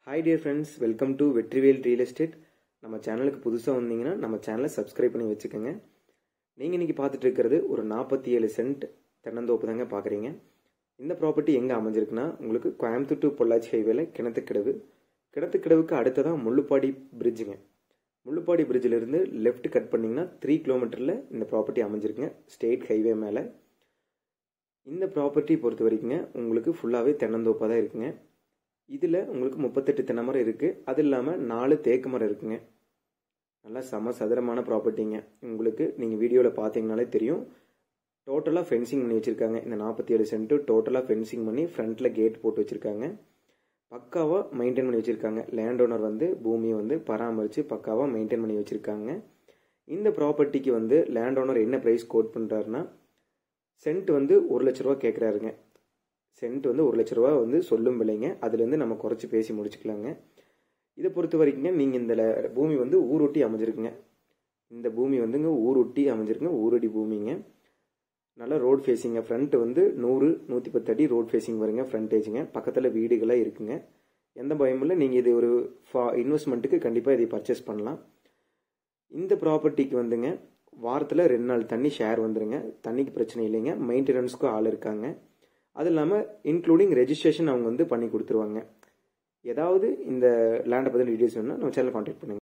hi dear friends welcome to Vetrivel real estate நம்ம சேனலுக்கு புதுசாக வந்தீங்கன்னா நம்ம சேனலை சப்ஸ்கிரைப் பண்ணி வச்சுக்கோங்க நீங்கள் இன்றைக்கி பார்த்துட்டு இருக்கிறது ஒரு நாற்பத்தி ஏழு சென்ட் தென்னந்தோப்பு தாங்க பார்க்குறீங்க இந்த ப்ராப்பர்ட்டி எங்கே அமைஞ்சிருக்குன்னா உங்களுக்கு கோயம்புத்தூர் டு பொள்ளாச்சி ஹைவேல கிணத்துக்கிடவு கிணத்துக்கிடவுக்கு அடுத்ததான் முள்ளுப்பாடி பிரிட்ஜுங்க முள்ளுப்பாடி பிரிட்ஜிலிருந்து லெஃப்ட் கட் பண்ணிங்கன்னா த்ரீ கிலோமீட்டரில் இந்த ப்ராப்பர்ட்டி அமைஞ்சிருக்குங்க ஸ்டேட் ஹைவே மேலே இந்த ப்ராப்பர்ட்டி பொறுத்த வரைக்குங்க உங்களுக்கு ஃபுல்லாகவே தென்னந்தோப்பாக தான் இருக்குங்க இதில் உங்களுக்கு முப்பத்தெட்டு தென்னை மரம் இருக்குது அது இல்லாமல் நாலு தேக்கு மரம் இருக்குங்க நல்லா சம சதுரமான ப்ராப்பர்ட்டிங்க உங்களுக்கு நீங்கள் வீடியோவில் பார்த்தீங்கனாலே தெரியும் டோட்டலாக ஃபென்சிங் பண்ணி வச்சுருக்காங்க இந்த நாற்பத்தி ஏழு சென்ட்டு டோட்டலாக ஃபென்சிங் பண்ணி ஃப்ரண்ட்டில் கேட் போட்டு வச்சுருக்காங்க பக்காவாக மெயின்டைன் பண்ணி வச்சுருக்காங்க லேண்ட் ஓனர் வந்து பூமியை வந்து பராமரித்து பக்காவாக மெயின்டைன் பண்ணி வச்சுருக்காங்க இந்த ப்ராப்பர்ட்டிக்கு வந்து லேண்ட் ஓனர் என்ன ப்ரைஸ் கோட் பண்ணுறாருன்னா சென்ட் வந்து ஒரு லட்ச ரூபா கேட்குறாருங்க சென்ட் வந்து ஒரு லட்ச ரூபா வந்து சொல்லும் விலைங்க அதுலேருந்து நம்ம குறைச்சி பேசி முடிச்சுக்கலாங்க இதை பொறுத்த வரைக்குங்க நீங்கள் இந்த ல- பூமி வந்து ஊரொட்டி அமைஞ்சிருக்குங்க இந்த பூமி வந்துங்க ஊரொட்டி அமைஞ்சிருக்குங்க ஊரடி பூமிங்க நல்லா ரோட் ஃபேஸிங்க ஃப்ரண்ட் வந்து நூறு நூற்றி பத்து அடி ரோட் ஃபேஸிங் வருங்க ஃப்ரண்டேஜுங்க பக்கத்தில் வீடுகளாக இருக்குங்க எந்த பயமும் இல்லை நீங்கள் இது ஒரு ஃபா இன்வெஸ்ட்மெண்ட்டுக்கு கண்டிப்பாக இதை பர்ச்சேஸ் பண்ணலாம் இந்த ப்ராப்பர்ட்டிக்கு வந்துங்க வாரத்தில் ரெண்டு நாள் தண்ணி ஷேர் வந்துருங்க தண்ணிக்கு பிரச்சனை இல்லைங்க மெயின்டெனன்ஸ்க்கும் ஆள் இருக்காங்க அது இல்லாமல் இன்க்ளூடிங் ரெஜிஸ்ட்ரேஷன் அவங்க வந்து பண்ணி கொடுத்துருவாங்க ஏதாவது இந்த லேண்டை பற்றி டீட்டெயில்ஸ் வேணும்னா நம்ம சேனல் காண்டாக்ட் பண்ணுங்க